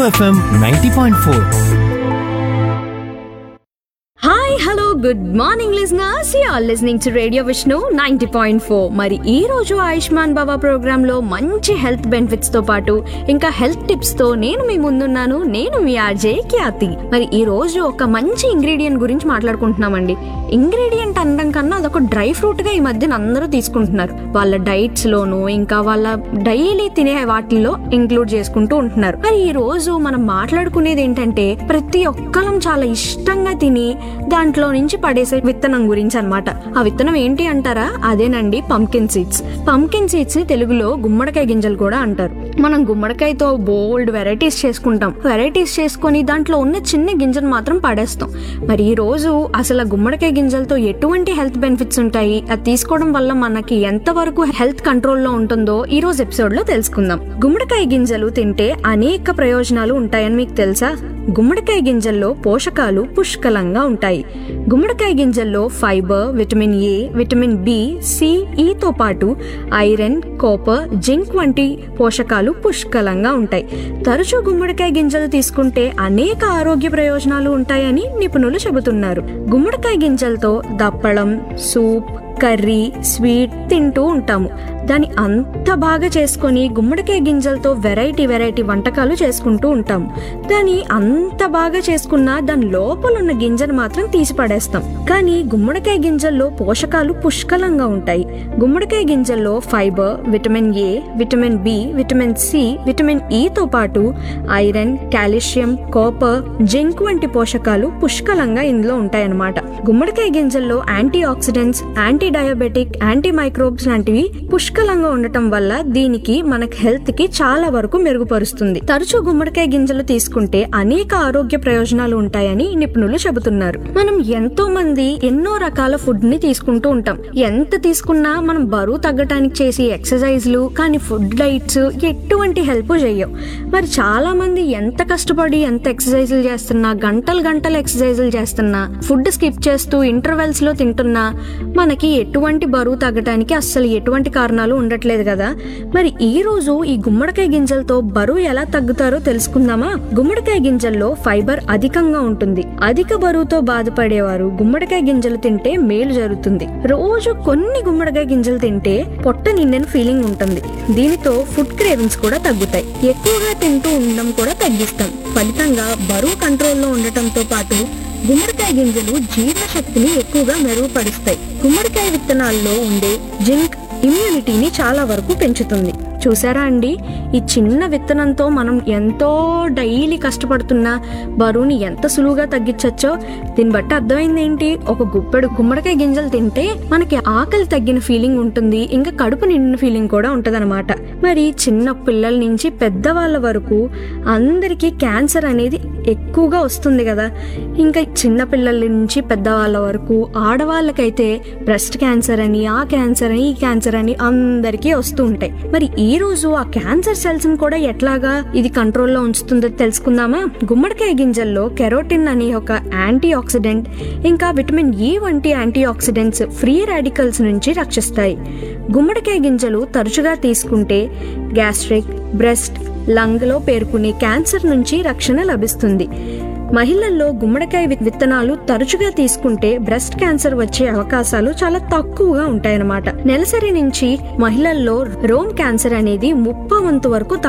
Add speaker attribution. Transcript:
Speaker 1: FM ninety point four
Speaker 2: hi hello good morning listeners you are listening to radio Vishnu ninety point four మరి ఈ రోజు ఆయుష్మాన్ బాబా programme లో మంచి health benefits తో పాటు ఇంకా హెల్త్ టిప్స్ తో నేను మీ ముందున్నాను నేను మీ ఆర్జే ఖ్యాతి మరి ఈ రోజు ఒక మంచి ఇంగ్రీడియంట్ గురించి మాట్లాడుకుంటున్నామండి ఇంగ్రీడియంట్ అనడం కన్నా అదొక డ్రై ఫ్రూట్ గా ఈ మధ్యన అందరూ తీసుకుంటున్నారు వాళ్ళ డైట్స్ లోను ఇంకా వాళ్ళ డైలీ తినే వాటిల్లో ఇంక్లూడ్ చేసుకుంటూ ఉంటున్నారు మరి ఈ రోజు మనం మాట్లాడుకునేది ఏంటంటే ప్రతి ఒక్కరం చాలా ఇష్టంగా తిని దాంట్లో నుంచి పడేసే విత్తనం గురించి అన్నమాట ఆ విత్తనం ఏంటి అంటారా అదేనండి పంకిన్ సీడ్స్ పంకిన్ సీడ్స్ ని తెలుగులో గుమ్మడికాయ గింజలు కూడా అంటారు మనం గుమ్మడికాయతో బోల్డ్ వెరైటీస్ చేసుకుంటాం వెరైటీస్ చేసుకొని దాంట్లో ఉన్న చిన్న గింజను మాత్రం పడేస్తాం మరి ఈ రోజు అసలు ఆ గుమ్మడికాయ గింజలతో ఎటువంటి హెల్త్ బెనిఫిట్స్ ఉంటాయి అది తీసుకోవడం వల్ల మనకి ఎంత వరకు హెల్త్ కంట్రోల్లో ఉంటుందో ఈ రోజు ఎపిసోడ్ లో తెలుసుకుందాం గుమ్మడికాయ గింజలు తింటే అనేక ప్రయోజనాలు ఉంటాయని మీకు తెలుసా గుమ్మడికాయ గింజల్లో పోషకాలు పుష్కలంగా ఉంటాయి గుమ్మడికాయ గింజల్లో fibre vitamin A vitamin B C ఈతో పాటు ఐరన్ కాపర్ జింక్ వంటి పోషకాలు పుష్కలంగా ఉంటాయి తరచూ గుమ్మడికాయ గింజలు తీసుకుంటే అనేక ఆరోగ్య ప్రయోజనాలు ఉంటాయని నిపుణులు చెబుతున్నారు గుమ్మడికాయ గింజలతో దప్పడం సూప్ కర్రీ స్వీట్ తింటూ ఉంటాము దాన్ని అంత బాగా చేసుకొని గుమ్మడికాయ గింజలతో వెరైటీ వెరైటీ వంటకాలు చేసుకుంటూ ఉంటాం దాన్ని అంత బాగా చేసుకున్నా దాని లోపల ఉన్న గింజను మాత్రం తీసి పడేస్తాం కానీ గుమ్మడికాయ గింజల్లో పోషకాలు పుష్కలంగా ఉంటాయి గుమ్మడికాయ గింజల్లో fibre vitamin A vitamin B vitamin C vitamin ఈతో పాటు ఐరన్ కాల్షియం కాపర్ జింక్ వంటి పోషకాలు పుష్కలంగా ఇందులో ఉంటాయన్నమాట గుమ్మడికాయ గింజల్లో anti oxidants anti diabetic anti microbes లాంటివి పుష్కలంగా ఉండటం వల్ల దీనికి మనకి హెల్త్ కి చాలా వరకు మెరుగుపరుస్తుంది తరచూ గుమ్మడికాయ గింజలు తీసుకుంటే అనేక ఆరోగ్య ప్రయోజనాలు ఉంటాయని నిపుణులు చెబుతున్నారు మనం ఎంతో మంది ఎన్నో రకాల ఫుడ్ ని తీసుకుంటూ ఉంటాం ఎంత తీసుకున్నా మనం బరువు తగ్గటానికి చేసే ఎక్సర్సైజ్లు కానీ ఫుడ్ డైట్స్ ఎటువంటి హెల్ప్ చేయవు మరి చాలా మంది ఎంత కష్టపడి ఎంత ఎక్సర్సైజ్లు చేస్తున్నా గంటలు గంటలు ఎక్సర్సైజ్లు చేస్తున్నా ఫుడ్ స్కిప్ చేస్తూ ఇంటర్వెల్స్ లో తింటున్నా మనకి ఎటువంటి బరువు తగ్గటానికి అస్సలు ఎటువంటి కారణాలు ఉండట్లేదు కదా మరి ఈ రోజు ఈ గుమ్మడికాయ గింజలతో బరువు ఎలా తగ్గుతారో తెలుసుకుందామా గుమ్మడికాయ గింజల్లో ఫైబర్ అధికంగా ఉంటుంది అధిక బరువుతో బాధపడేవారు గుమ్మడికాయ గింజలు తింటే మేలు జరుగుతుంది రోజు కొన్ని గుమ్మడికాయ గింజలు తింటే పొట్ట నిండిన ఫీలింగ్ ఉంటుంది దీనితో ఫుడ్ క్రేవింగ్స్ కూడా తగ్గుతాయి ఎక్కువగా తింటూ ఉండడం కూడా తగ్గిస్తాం ఫలితంగా బరువు కంట్రోల్లో ఉండటంతో పాటు గుమ్మడికాయ గింజలు జీర్ణశక్తిని ఎక్కువగా మెరుగుపరుస్తాయి గుమ్మడికాయ విత్తనాల్లో ఉండే జింక్ ఇమ్యూనిటీని చాలా వరకు పెంచుతుంది చూసారా అండి ఈ చిన్న విత్తనంతో మనం ఎంతో డైలీ కష్టపడుతున్నా బరువుని ఎంత సులువుగా తగ్గించచ్చో దీన్ని బట్టి అర్థమైంది ఏంటి ఒక గుప్పెడు గుమ్మడికాయ గింజలు తింటే మనకి ఆకలి తగ్గిన ఫీలింగ్ ఉంటుంది ఇంకా కడుపు నిండిన ఫీలింగ్ కూడా ఉంటదన్నమాట మరి చిన్న పిల్లల నుంచి పెద్దవాళ్ళ వరకు అందరికీ క్యాన్సర్ అనేది ఎక్కువగా వస్తుంది కదా ఇంకా చిన్న పిల్లల నుంచి పెద్దవాళ్ళ వరకు ఆడవాళ్ళకైతే బ్రెస్ట్ క్యాన్సర్ అని ఆ క్యాన్సర్ అని ఈ క్యాన్సర్ అని అందరికీ వస్తూ ఉంటాయి మరి ఈ రోజు ఆ క్యాన్సర్ సెల్స్ కూడా ఎట్లాగా ఇది కంట్రోల్లో ఉంచుతుందో తెలుసుకుందామా గుమ్మడికాయ గింజల్లో కెరోటిన్ అనే ఒక యాంటీ ఆక్సిడెంట్ ఇంకా విటమిన్ ఈ వంటి యాంటీ ఆక్సిడెంట్స్ ఫ్రీ రాడికల్స్ నుంచి రక్షిస్తాయి గుమ్మడికాయ గింజలు తరచుగా తీసుకుంటే గ్యాస్ట్రిక్ బ్రెస్ట్ లంగ్లో పేర్కొనే క్యాన్సర్ నుంచి రక్షణ లభిస్తుంది మహిళల్లో గుమ్మడికాయ వి- విత్తనాలు తరచుగా తీసుకుంటే బ్రెస్ట్ క్యాన్సర్ వచ్చే అవకాశాలు చాలా తక్కువగా ఉంటాయన్నమాట నెలసరి నుంచి మహిళల్లో రోమ్ క్యాన్సర్ అనేది ముప్ప వంతు వరకు